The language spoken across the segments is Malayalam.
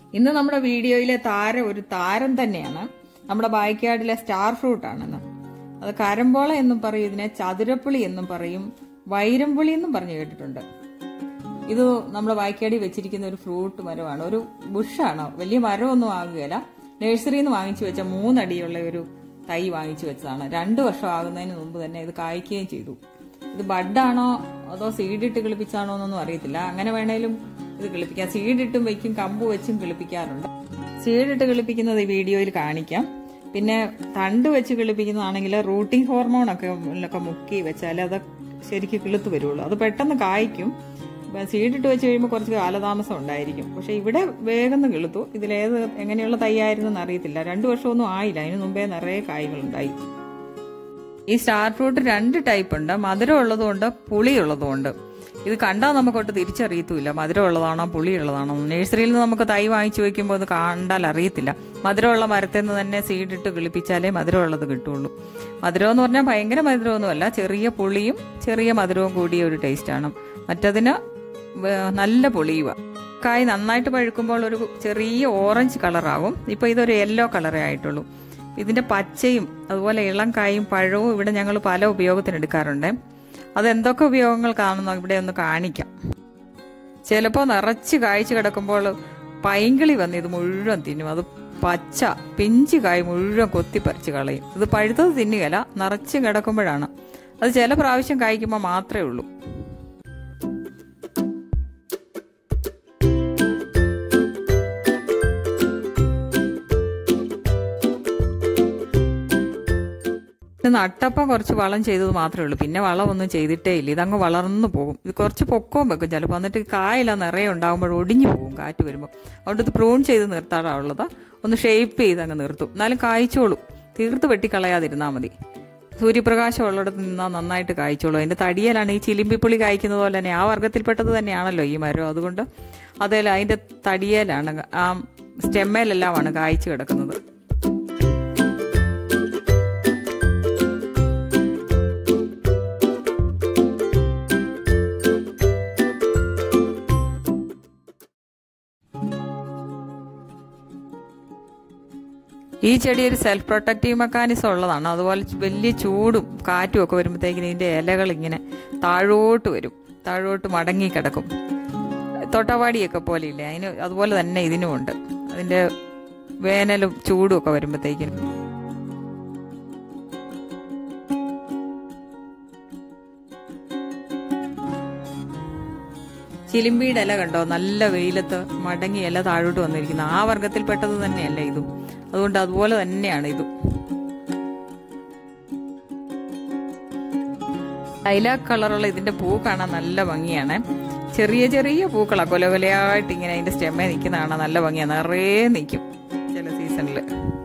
ഇന്ന് നമ്മുടെ വീഡിയോയിലെ താരം ഒരു താരം തന്നെയാണ് നമ്മുടെ ബായ്ക്കാടിലെ സ്റ്റാർ ഫ്രൂട്ട് ആണെന്ന് അത് കരമ്പോള എന്നും പറയും ഇതിനെ ചതുരപ്പുളി എന്നും പറയും വൈരംപുളി എന്നും പറഞ്ഞു കേട്ടിട്ടുണ്ട് ഇത് നമ്മുടെ വായ്ക്കാടി വെച്ചിരിക്കുന്ന ഒരു ഫ്രൂട്ട് മരമാണ് ഒരു ബുഷാണ് വലിയ മരമൊന്നും ആകുകയില്ല നഴ്സറിയിൽ നിന്ന് വാങ്ങിച്ചു വെച്ച മൂന്നടിയുള്ള ഒരു തൈ വാങ്ങിച്ചു വെച്ചതാണ് രണ്ടു വർഷം ആകുന്നതിന് മുമ്പ് തന്നെ ഇത് കായ്ക്കുകയും ചെയ്തു ഇത് ബഡാണോ അതോ സീഡിട്ട് കിളിപ്പിച്ചാണോ എന്നൊന്നും അറിയത്തില്ല അങ്ങനെ വേണേലും ഇത് കിളിപ്പിക്കാം സീഡിട്ടും വെക്കും കമ്പ് വെച്ചും കിളിപ്പിക്കാറുണ്ട് സീഡിട്ട് കിളിപ്പിക്കുന്നത് ഈ വീഡിയോയിൽ കാണിക്കാം പിന്നെ തണ്ട് വെച്ച് കിളിപ്പിക്കുന്നതാണെങ്കിൽ റൂട്ടിംഗ് ഹോർമോൺ ഒക്കെ ഒക്കെ മുക്കി വെച്ചാൽ അത് ശരിക്കും കിളുത്ത് വരുള്ളൂ അത് പെട്ടെന്ന് കായ്ക്കും സീഡിട്ട് വെച്ച് കഴിയുമ്പോൾ കുറച്ച് കാലതാമസം ഉണ്ടായിരിക്കും പക്ഷെ ഇവിടെ വേഗം കിളുത്തു ഇതിലേത് എങ്ങനെയുള്ള തൈയായിരുന്നു അറിയത്തില്ല രണ്ടു വർഷമൊന്നും ആയില്ല അതിന് മുമ്പേ നിറയെ കായ്കളുണ്ടായി ഈ സ്റ്റാർ ഫ്രൂട്ട് രണ്ട് ടൈപ്പ് ഉണ്ട് മധുരം ഉള്ളതുകൊണ്ട് പുളി ഉള്ളതുകൊണ്ട് ഇത് കണ്ടാൽ നമുക്കൊട്ട് തിരിച്ചറിയത്തുമില്ല മധുരം ഉള്ളതാണോ പുളി ഉള്ളതാണോ നഴ്സറിയിൽ നിന്ന് നമുക്ക് തൈ വാങ്ങിച്ചു വെക്കുമ്പോൾ ഇത് കണ്ടാൽ അറിയത്തില്ല മധുരമുള്ള മരത്തിൽ നിന്ന് തന്നെ സീഡിട്ട് കിളിപ്പിച്ചാലേ മധുരമുള്ളത് കിട്ടുള്ളൂ മധുരം എന്ന് പറഞ്ഞാൽ ഭയങ്കര മധുരമൊന്നുമല്ല ചെറിയ പുളിയും ചെറിയ മധുരവും കൂടിയ ഒരു ടേസ്റ്റാണ് മറ്റതിന് നല്ല പൊളിയുക കായ് നന്നായിട്ട് പഴുക്കുമ്പോൾ ഒരു ചെറിയ ഓറഞ്ച് കളറാകും ഇപ്പൊ ഇതൊരു യെല്ലോ കളറേ ആയിട്ടുള്ളൂ ഇതിന്റെ പച്ചയും അതുപോലെ ഇളം കായും പഴവും ഇവിടെ ഞങ്ങൾ പല ഉപയോഗത്തിന് എടുക്കാറുണ്ട് അതെന്തൊക്കെ ഉപയോഗങ്ങൾ കാണുന്നു ഇവിടെ ഒന്ന് കാണിക്കാം ചിലപ്പോൾ നിറച്ച് കായ്ച്ചു കിടക്കുമ്പോൾ പൈങ്കിളി വന്ന് ഇത് മുഴുവൻ തിന്നും അത് പച്ച പിഞ്ച് കായ് മുഴുവൻ കൊത്തിപ്പറിച്ച് കളയും ഇത് പഴുത്തത് തിന്നുകയല്ല നിറച്ച് കിടക്കുമ്പോഴാണ് അത് ചില പ്രാവശ്യം കായ്ക്കുമ്പോൾ മാത്രമേ ഉള്ളൂ നട്ടപ്പം കുറച്ച് വളം ചെയ്തത് മാത്രമേ ഉള്ളൂ പിന്നെ വളമൊന്നും ചെയ്തിട്ടേ ഇല്ല ഇതങ്ങ് വളർന്നു പോകും ഇത് കുറച്ച് പൊക്കവും വെക്കും ചിലപ്പോൾ എന്നിട്ട് കായല നിറയെ ഉണ്ടാകുമ്പോൾ ഒടിഞ്ഞു പോകും കാറ്റ് വരുമ്പോൾ അതുകൊണ്ട് ഇത് പ്രൂൺ ചെയ്ത് നിർത്താറുള്ളത് ഒന്ന് ഷേപ്പ് ചെയ്ത് അങ്ങ് നിർത്തും എന്നാലും കായ്ച്ചോളും തീർത്ത് വെട്ടിക്കളയാതിരുന്നാൽ മതി സൂര്യപ്രകാശം ഉള്ളിടത്ത് നിന്നാൽ നന്നായിട്ട് കായ്ച്ചോളൂ അതിന്റെ തടിയലാണ് ഈ ചിലിമ്പിപ്പുളി കായ്ക്കുന്നത് പോലെ തന്നെ ആ വർഗത്തിൽപ്പെട്ടത് തന്നെയാണല്ലോ ഈ മരം അതുകൊണ്ട് അതേല അതിന്റെ തടിയേലാണ് ആ സ്റ്റെമ്മേലെല്ലാമാണ് കായ്ച്ചു കിടക്കുന്നത് ഈ ചെടി ഒരു സെൽഫ് പ്രൊട്ടക്റ്റീവ് മെക്കാനിസം ഉള്ളതാണ് അതുപോലെ വലിയ ചൂടും കാറ്റും ഒക്കെ വരുമ്പോഴത്തേക്കിന് ഇതിന്റെ ഇലകൾ ഇങ്ങനെ താഴോട്ട് വരും താഴോട്ട് മടങ്ങി കിടക്കും തൊട്ടവാടിയൊക്കെ പോലെ ഇല്ലേ അതിന് അതുപോലെ തന്നെ ഇതിനും ഉണ്ട് അതിന്റെ വേനലും ചൂടും ഒക്കെ വരുമ്പോഴത്തേക്കിനും ചിലിമ്പിയുടെ ഇല കണ്ടോ നല്ല വെയിലത്ത് മടങ്ങി ഇല താഴോട്ട് വന്നിരിക്കുന്നു ആ വർഗത്തിൽപ്പെട്ടത് തന്നെയല്ല ഇതും അതുകൊണ്ട് അതുപോലെ തന്നെയാണ് ഇതും ലൈലാക്ക് കളറുള്ള ഇതിന്റെ പൂ കാണാൻ നല്ല ഭംഗിയാണ് ചെറിയ ചെറിയ പൂക്കളാ കൊല കൊലയായിട്ട് ഇങ്ങനെ അതിന്റെ സ്റ്റെമ്മേ നിൽക്കുന്ന കാണാൻ നല്ല ഭംഗിയാണ് നിറയെ നിൽക്കും ചില സീസണില്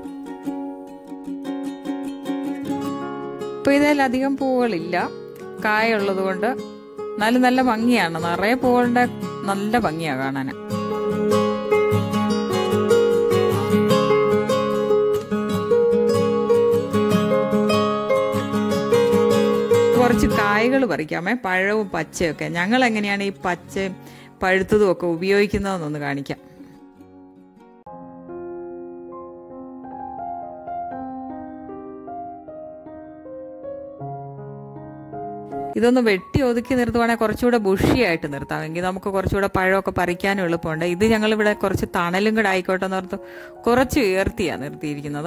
ഇപ്പൊ ഇതിലധികം പൂവുകളില്ല കായുള്ളത് കൊണ്ട് എന്നാലും നല്ല ഭംഗിയാണ് നിറയെ പൂക്കളുടെ നല്ല ഭംഗിയാ കാണാൻ കുറച്ച് കായകൾ പറിക്കാമേ പഴവും പച്ചയൊക്കെ ഞങ്ങൾ എങ്ങനെയാണ് ഈ പച്ചയും പഴുത്തതും ഒക്കെ ഉപയോഗിക്കുന്നതെന്നൊന്ന് കാണിക്കാം ഇതൊന്ന് വെട്ടി ഒതുക്കി നിർത്തുവാണെങ്കിൽ കുറച്ചുകൂടെ ബുഷിയായിട്ട് നിർത്താം എങ്കിൽ നമുക്ക് കുറച്ചുകൂടെ പഴമൊക്കെ പറിക്കാനും എളുപ്പമുണ്ട് ഇത് ഞങ്ങളിവിടെ കുറച്ച് തണലും കൂടെ ആയിക്കോട്ടെ എന്ന് ഓർത്ത് കുറച്ച് ഉയർത്തിയാണ് നിർത്തിയിരിക്കുന്നത്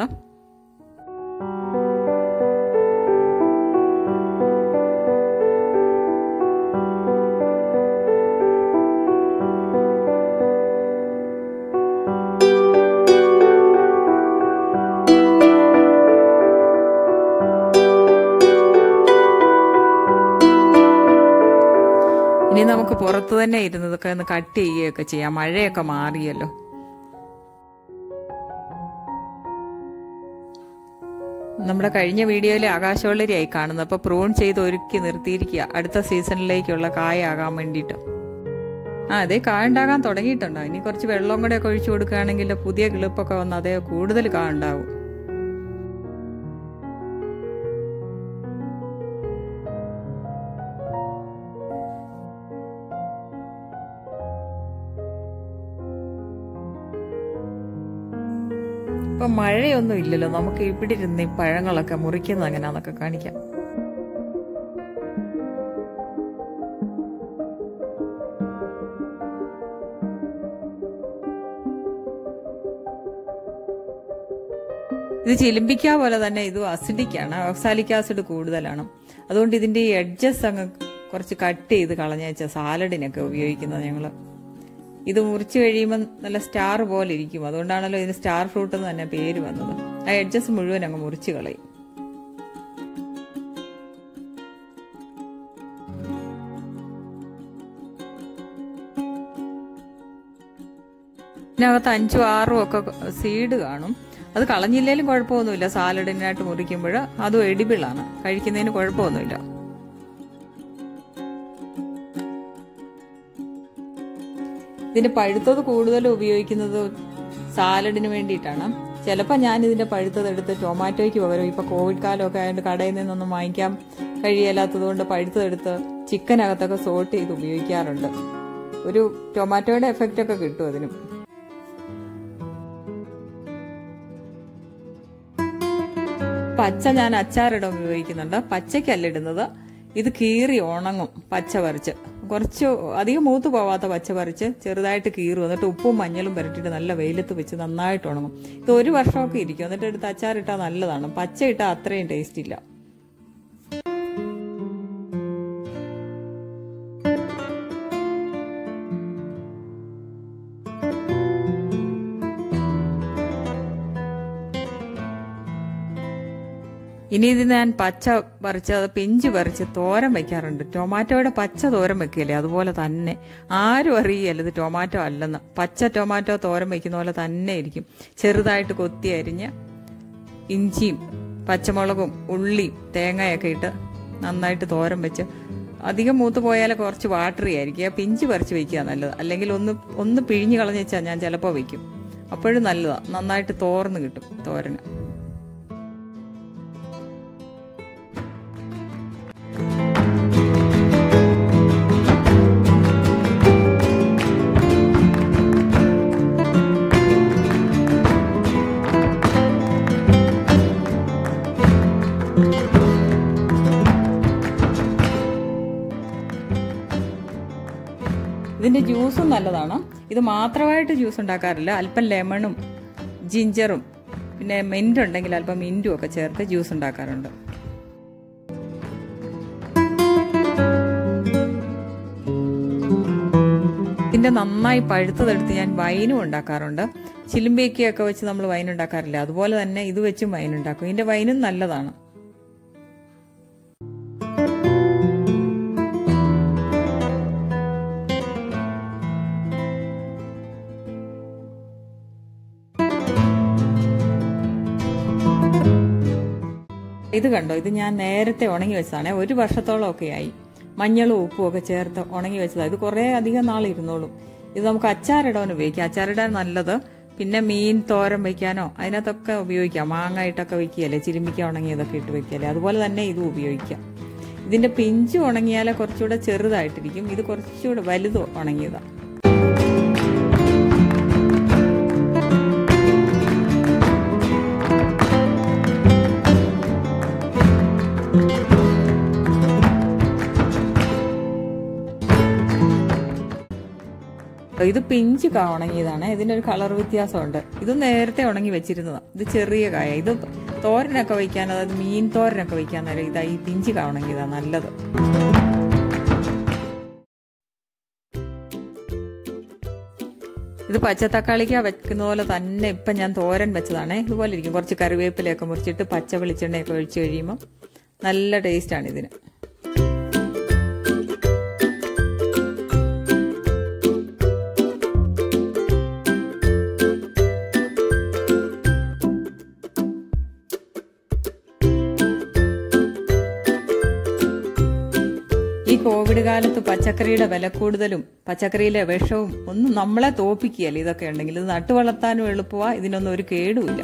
ഇനി നമുക്ക് പുറത്ത് തന്നെ ഇരുന്നതൊക്കെ ഒന്ന് കട്ട് ചെയ്യുകയൊക്കെ ചെയ്യാം മഴയൊക്കെ മാറിയല്ലോ നമ്മുടെ കഴിഞ്ഞ വീഡിയോയിലെ ആകാശവെള്ളരിയായി കാണുന്നത് അപ്പൊ പ്രൂൺ ചെയ്ത് ഒരുക്കി നിർത്തിയിരിക്കുക അടുത്ത സീസണിലേക്കുള്ള കായാകാൻ വേണ്ടിയിട്ട് ആ അതേ കായുണ്ടാകാൻ തുടങ്ങിയിട്ടുണ്ടോ ഇനി കുറച്ച് വെള്ളം കൂടെ ഒക്കെ ഒഴിച്ചു കൊടുക്കുകയാണെങ്കിൽ പുതിയ കിളിപ്പൊക്കെ വന്ന് അതേ കൂടുതൽ കായുണ്ടാവും ഇപ്പൊ മഴയൊന്നും ഇല്ലല്ലോ നമുക്ക് ഇവിടെ ഇരുന്ന് ഈ പഴങ്ങളൊക്കെ മുറിക്കുന്നത് എങ്ങനെയാന്നൊക്കെ കാണിക്കാം ഇത് ചിലിമ്പിക്ക പോലെ തന്നെ ഇതും അസിഡിക്കാണ് ഓക്സാലിക് ആസിഡ് കൂടുതലാണ് അതുകൊണ്ട് ഇതിന്റെ ഈ എഡ്ജസ് അങ്ങ് കുറച്ച് കട്ട് ചെയ്ത് കളഞ്ഞേച്ച സാലഡിനൊക്കെ ഉപയോഗിക്കുന്നത് ഞങ്ങള് ഇത് മുറിച്ച് കഴിയുമ്പോൾ നല്ല സ്റ്റാർ പോലെ ഇരിക്കും അതുകൊണ്ടാണല്ലോ ഇതിന് സ്റ്റാർ ഫ്രൂട്ട് എന്ന് തന്നെ പേര് വന്നത് ആ എഡ്ജസ് മുഴുവൻ അങ്ങ് മുറിച്ച് കളയും ഇതിനകത്ത് അഞ്ചും ആറും ഒക്കെ സീഡ് കാണും അത് കളഞ്ഞില്ലേലും കുഴപ്പമൊന്നുമില്ല സാലഡിനായിട്ട് മുറിക്കുമ്പോൾ അതും എഡിബിളാണ് കഴിക്കുന്നതിന് കുഴപ്പമൊന്നുമില്ല ഇതിന്റെ പഴുത്തത് കൂടുതലും ഉപയോഗിക്കുന്നത് സാലഡിന് വേണ്ടിയിട്ടാണ് ചിലപ്പോൾ ഞാൻ ഇതിന്റെ പഴുത്തത് എടുത്ത് ടൊമാറ്റോയ്ക്ക് പകരം ഇപ്പൊ കോവിഡ് കാലമൊക്കെ ആയതുകൊണ്ട് കടയിൽ നിന്നൊന്നും വാങ്ങിക്കാൻ കഴിയല്ലാത്തത് കൊണ്ട് പഴുത്തതെടുത്ത് ചിക്കനകത്തൊക്കെ സോട്ട് ചെയ്ത് ഉപയോഗിക്കാറുണ്ട് ഒരു ടൊമാറ്റോയുടെ എഫക്റ്റ് ഒക്കെ കിട്ടും അതിനും പച്ച ഞാൻ അച്ചാറിടാൻ ഉപയോഗിക്കുന്നുണ്ട് പച്ചയ്ക്കല്ല ഇടുന്നത് ഇത് കീറി ഉണങ്ങും പച്ച പറിച്ച് കുറച്ച് അധികം മൂത്ത് പോവാത്ത പച്ച പറിച്ച് ചെറുതായിട്ട് കീറും എന്നിട്ട് ഉപ്പും മഞ്ഞളും പുരട്ടിയിട്ട് നല്ല വെയിലത്ത് വെച്ച് നന്നായിട്ട് ഉണങ്ങും ഇത് ഒരു വർഷമൊക്കെ ഇരിക്കും എന്നിട്ട് എടുത്ത് അച്ചാറിട്ടാൽ നല്ലതാണ് പച്ച ഇട്ടാൽ അത്രയും ടേസ്റ്റ് ഇല്ല ഇനി ഇത് ഞാൻ പച്ച പറിച്ച് അത് പിഞ്ച് പറിച്ച് തോരൻ വെക്കാറുണ്ട് ടൊമാറ്റോയുടെ പച്ച തോരൻ വെക്കില്ലേ അതുപോലെ തന്നെ ആരും അറിയല്ല ഇത് ടൊമാറ്റോ അല്ലെന്ന് പച്ച ടൊമാറ്റോ തോരൻ വെക്കുന്ന പോലെ തന്നെ ഇരിക്കും ചെറുതായിട്ട് കൊത്തി അരിഞ്ഞ് ഇഞ്ചിയും പച്ചമുളകും ഉള്ളിയും തേങ്ങയൊക്കെ ഇട്ട് നന്നായിട്ട് തോരൻ വെച്ച് അധികം മൂത്ത് പോയാൽ കുറച്ച് വാട്ടറി ആയിരിക്കും ആ പിഞ്ച് പറിച്ച് വെക്കുക നല്ലത് അല്ലെങ്കിൽ ഒന്ന് ഒന്ന് പിഴിഞ്ഞ് കളഞ്ഞ് വെച്ചാൽ ഞാൻ ചിലപ്പോൾ വെക്കും അപ്പോഴും നല്ലതാണ് നന്നായിട്ട് തോർന്ന് കിട്ടും തോരന് ഇതിന്റെ ജ്യൂസും നല്ലതാണ് ഇത് മാത്രമായിട്ട് ജ്യൂസ് ഉണ്ടാക്കാറില്ല അല്പം ലെമണും ജിഞ്ചറും പിന്നെ മിന്റ് ഉണ്ടെങ്കിൽ അല്പം മിന്റും ഒക്കെ ചേർത്ത് ജ്യൂസ് ഉണ്ടാക്കാറുണ്ട് ഇതിന്റെ നന്നായി പഴുത്തതെടുത്ത് ഞാൻ വൈനും ഉണ്ടാക്കാറുണ്ട് ചിലുമ്പിയൊക്കെ വെച്ച് നമ്മൾ വൈൻ ഉണ്ടാക്കാറില്ല അതുപോലെ തന്നെ ഇത് വെച്ചും വൈൻ ഉണ്ടാക്കും ഇതിന്റെ വൈനും നല്ലതാണ് ഇത് കണ്ടോ ഇത് ഞാൻ നേരത്തെ ഉണങ്ങി വെച്ചതാണ് ഒരു വർഷത്തോളം ഒക്കെ ആയി മഞ്ഞളും ഉപ്പും ഒക്കെ ചേർത്ത് ഉണങ്ങി വെച്ചതാണ് ഇത് കുറേ അധികം നാൾ ഇരുന്നോളും ഇത് നമുക്ക് അച്ചാറിടാൻ ഉപയോഗിക്കാം അച്ചാറിടാൻ നല്ലത് പിന്നെ മീൻ തോരൻ വെക്കാനോ അതിനകത്തൊക്കെ ഉപയോഗിക്കാം മാങ്ങായിട്ടൊക്കെ വെക്കുകയല്ലേ ചിരുമ്മിക്ക ഉണങ്ങിയതൊക്കെ ഇട്ട് വെക്കുകയല്ലേ അതുപോലെ തന്നെ ഇതും ഉപയോഗിക്കാം ഇതിന്റെ പിഞ്ച് ഉണങ്ങിയാൽ കുറച്ചുകൂടെ ചെറുതായിട്ടിരിക്കും ഇത് കുറച്ചുകൂടെ വലുത് ഉണങ്ങിയതാണ് ഇത് പിഞ്ച് കാ ഉണങ്ങിയതാണ് ഇതിന്റെ ഒരു കളർ വ്യത്യാസമുണ്ട് ഇത് നേരത്തെ ഉണങ്ങി വെച്ചിരുന്നതാണ് ഇത് ചെറിയ കായ ഇത് തോരനൊക്കെ വയ്ക്കാൻ അതായത് മീൻ തോരനൊക്കെ വയ്ക്കാൻ നേരം ഇതാ ഈ പിഞ്ച് കാ ഉണങ്ങിയതാണ് നല്ലത് ഇത് പച്ചത്തക്കാളിക്ക വെക്കുന്ന പോലെ തന്നെ ഇപ്പം ഞാൻ തോരൻ വെച്ചതാണ് ഇതുപോലെ ഇരിക്കും കുറച്ച് കറിവേപ്പിലയൊക്കെ മുറിച്ചിട്ട് പച്ച വെളിച്ചെണ്ണയൊക്കെ ഒഴിച്ച് കഴിയുമ്പോൾ നല്ല ടേസ്റ്റാണ് ഇതിന് ഈ കോവിഡ് കാലത്ത് പച്ചക്കറിയുടെ വില കൂടുതലും പച്ചക്കറിയിലെ വിഷവും ഒന്നും നമ്മളെ തോപ്പിക്കുകയല്ല ഇതൊക്കെ ഉണ്ടെങ്കിൽ ഇത് നട്ടു വളർത്താനും എളുപ്പമാ ഇതിനൊന്നും ഒരു കേടുമില്ല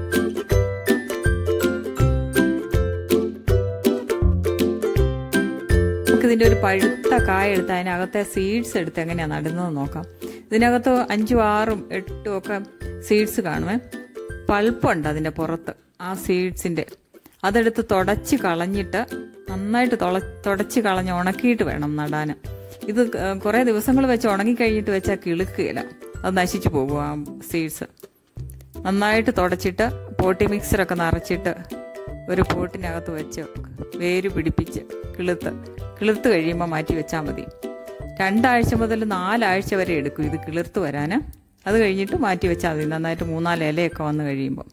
നമുക്ക് ഇതിന്റെ ഒരു പഴുത്ത കായ എടുത്ത് അതിനകത്തെ സീഡ്സ് എടുത്ത് എങ്ങനെയാ നടുന്നത് നോക്കാം ഇതിനകത്ത് അഞ്ചും ആറും എട്ടും ഒക്കെ സീഡ്സ് കാണുമേ പൾപ്പുണ്ട് അതിന്റെ പുറത്ത് ആ സീഡ്സിന്റെ അതെടുത്ത് തുടച്ച് കളഞ്ഞിട്ട് നന്നായിട്ട് തുള തുടച്ച് കളഞ്ഞ് ഉണക്കിയിട്ട് വേണം നടാൻ ഇത് കുറേ ദിവസങ്ങൾ വെച്ച് ഉണങ്ങി കഴിഞ്ഞിട്ട് വെച്ചാൽ കിളുക്കുകയില്ല അത് നശിച്ചു പോകും ആ സീഡ്സ് നന്നായിട്ട് തുടച്ചിട്ട് പോട്ടി മിക്സറൊക്കെ നിറച്ചിട്ട് ഒരു പോട്ടിനകത്ത് വെച്ച് വേര് പിടിപ്പിച്ച് കിളുത്ത് കിളിർത്ത് കഴിയുമ്പോൾ മാറ്റി വെച്ചാൽ മതി രണ്ടാഴ്ച മുതൽ നാലാഴ്ച വരെ എടുക്കും ഇത് കിളിർത്ത് വരാൻ അത് കഴിഞ്ഞിട്ട് മാറ്റി വെച്ചാൽ മതി നന്നായിട്ട് മൂന്നാല് ഇലയൊക്കെ വന്നു കഴിയുമ്പോൾ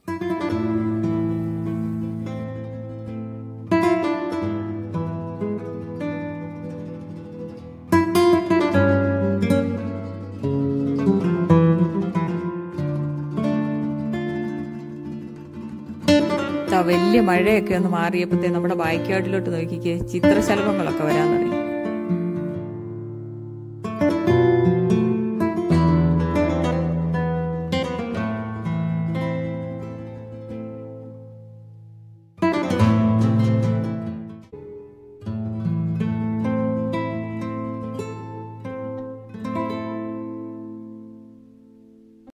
വലിയ മഴയൊക്കെ ഒന്ന് മാറിയപ്പോഴത്തേ നമ്മുടെ ബായ്ക്കാട്ടിലോട്ട് നോക്കിക്കേ ചിത്രശലഭങ്ങളൊക്കെ വരാൻ തുടങ്ങി